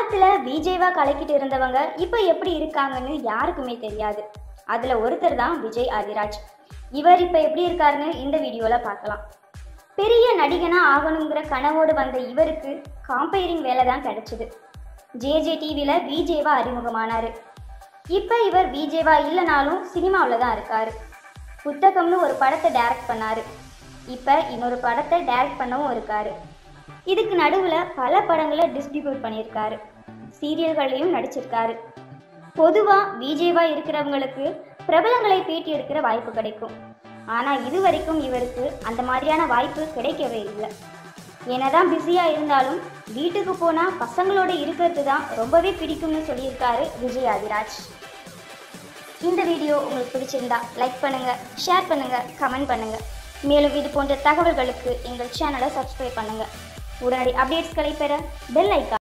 காலத்துல விஜய்வா கலக்கிட்டு இருந்தவங்க இப்போ எப்படி இருக்காங்கன்னு யாருக்குமே தெரியாது அதுல ஒருத்தர் தான் விஜய் ஆதிராஜ் இவர் இப்போ எப்படி இருக்காருன்னு இந்த வீடியோல பார்க்கலாம் பெரிய நடிகனா ஆகணுங்கிற கனவோடு வந்த இவருக்கு காம்பைரிங் வேலை தான் கிடைச்சது ஜேஜே டிவியில் விஜேவா அறிமுகமானாரு இப்போ இவர் விஜேவா இல்லைனாலும் சினிமாவில் தான் இருக்காரு புத்தகம்னு ஒரு படத்தை டைரக்ட் பண்ணாரு இப்போ இன்னொரு படத்தை டைரக்ட் பண்ணவும் இருக்காரு இதுக்கு நடுவில் பல படங்களை டிஸ்ட்ரிபியூட் பண்ணியிருக்காரு சீரியல்கள்லையும் நடிச்சிருக்காரு பொதுவாக விஜேவா இருக்கிறவங்களுக்கு பிரபலங்களை பேட்டி எடுக்கிற வாய்ப்பு கிடைக்கும் ஆனால் இது வரைக்கும் இவருக்கு அந்த மாதிரியான வாய்ப்பு கிடைக்கவே இல்லை என்னதான் பிஸியாக இருந்தாலும் வீட்டுக்கு போனால் பசங்களோட இருக்கிறது தான் ரொம்பவே பிடிக்கும்னு சொல்லியிருக்காரு விஜய் ஆதிராஜ் இந்த வீடியோ உங்களுக்கு பிடிச்சிருந்தா லைக் பண்ணுங்க ஷேர் பண்ணுங்க கமெண்ட் பண்ணுங்க மேலும் இது போன்ற தகவல்களுக்கு எங்கள் சேனலை சப்ஸ்கிரைப் பண்ணுங்க உடனடி அப்டேட்ஸ்களை பெற பெல் ஐக்கான்